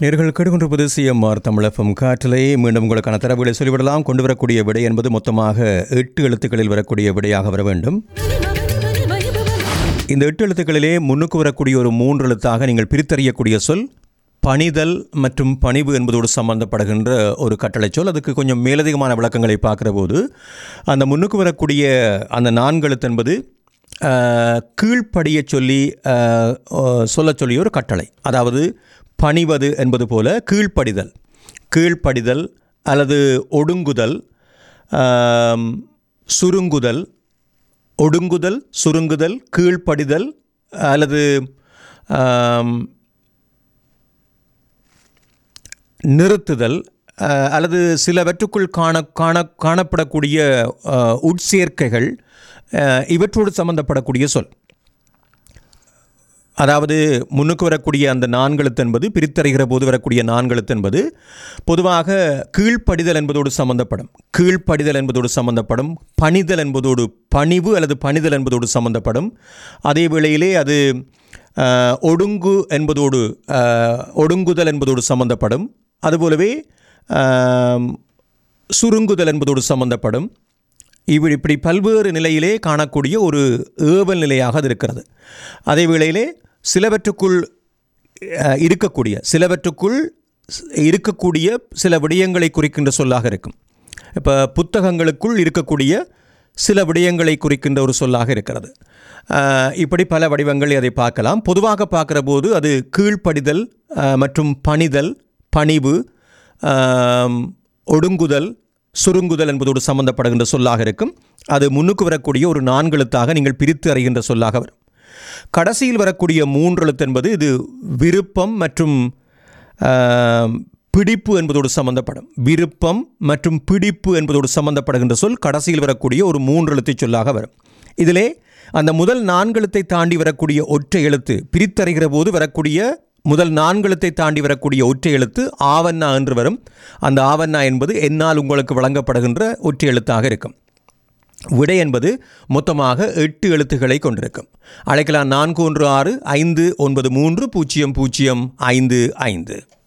நேர்கள் கேட்டுக்கொண்டிருப்பது சிஎம்ஆர் தமிழகம் காற்றிலே மீண்டும் உங்களுக்கான தரவுகளை சொல்லிவிடலாம் கொண்டு வரக்கூடிய விடை என்பது மொத்தமாக எட்டு எழுத்துக்களில் வரக்கூடிய விடையாக வர வேண்டும் இந்த எட்டு எழுத்துக்களிலே முன்னுக்கு வரக்கூடிய ஒரு மூன்று எழுத்தாக நீங்கள் பிரித்தறியக்கூடிய சொல் பணிதல் மற்றும் பணிவு என்பதோடு சம்பந்தப்படுகின்ற ஒரு கட்டளை சொல் அதுக்கு கொஞ்சம் மேலதிகமான விளக்கங்களை பார்க்குற போது அந்த முன்னுக்கு வரக்கூடிய அந்த நான்கு எழுத்து என்பது ஆஹ், கீழ்ப்படிய சொல்லி ஆஹ், ஆஹ், சொல்லச் சொல்லிய ஒரு கட்டளை அதாவது பணிவது என்பது போல கீழ்ப்படிதல் கீழ்ப்படிதல் அல்லது ஒடுங்குதல் ஆம், சுருங்குதல் ஒடுங்குதல் சுருங்குதல் கீழ்ப்படிதல் அல்லது ஆம், நிறுத்துதல் அஹ், அல்லது சிலவற்றுக்குள் காண காண காணப்படக்கூடிய அஹ், உட்சேர்க்கைகள் அஹ், இவற்றோடு சம்பந்தப்படக்கூடிய சொல் அதாவது முன்னுக்கு வரக்கூடிய அந்த நான்கெழுத்து என்பது பிரித்தறிகிற போது வரக்கூடிய நான்கெழுத்து என்பது பொதுவாக கீழ்ப்படிதல் என்பதோடு சம்பந்தப்படும் கீழ்ப்படிதல் என்பதோடு சம்பந்தப்படும் பணிதல் என்பதோடு பணிவு அல்லது பணிதல் என்பதோடு சம்பந்தப்படும் அதே வேளையிலே அது அஹ், ஒடுங்கு என்பதோடு அஹ், ஒடுங்குதல் என்பதோடு சம்பந்தப்படும் அதுபோலவே ஆம், சுருங்குதல் என்பதோடு சம்பந்தப்படும் இவ் இப்படி பல்வேறு நிலையிலே காணக்கூடிய ஒரு ஏவல் நிலையாக அது இருக்கிறது அதே வேளையிலே சிலவற்றுக்குள் அஹ், இருக்கக்கூடிய சிலவற்றுக்குள் ஸ்- இருக்கக்கூடிய சில விடயங்களை குறிக்கின்ற சொல்லாக இருக்கும் இப்போ புத்தகங்களுக்குள் இருக்கக்கூடிய சில விடயங்களை குறிக்கின்ற ஒரு சொல்லாக இருக்கிறது அஹ், இப்படி பல வடிவங்களை அதை பார்க்கலாம் பொதுவாக பார்க்குற போது அது கீழ்ப்படிதல் அஹ், மற்றும் பணிதல் பணிவு ஆம், ஒடுங்குதல் சுருங்குதல் என்பதோடு சம்பந்தப்படுகின்ற சொல்லாக இருக்கும் அது முன்னுக்கு வரக்கூடிய ஒரு நான்கெழுத்தாக நீங்கள் பிரித்து அறிகின்ற சொல்லாக வரும் கடைசியில் வரக்கூடிய மூன்றெழுத்து என்பது இது விருப்பம் மற்றும் ஆம், பிடிப்பு என்பதோடு சம்பந்தப்படும் விருப்பம் மற்றும் பிடிப்பு என்பதோடு சம்பந்தப்படுகின்ற சொல் கடைசியில் வரக்கூடிய ஒரு மூன்றெழுத்தை சொல்லாக வரும் இதிலே அந்த முதல் நான்கெழுத்தை தாண்டி வரக்கூடிய ஒற்றை எழுத்து பிரித்தறிகிற போது வரக்கூடிய முதல் நான்கெழுத்தை தாண்டி வரக்கூடிய ஒற்றை எழுத்து ஆவண்ணா என்று வரும் அந்த ஆவண்ணா என்பது என்னால் உங்களுக்கு வழங்கப்படுகின்ற ஒற்றை எழுத்தாக இருக்கும் விடை என்பது மொத்தமாக எட்டு எழுத்துக்களை கொண்டிருக்கும் அழைக்கலாம் நான்கு ஒன்று ஆறு ஐந்து ஒன்பது மூன்று பூஜ்ஜியம் பூஜ்ஜியம் ஐந்து ஐந்து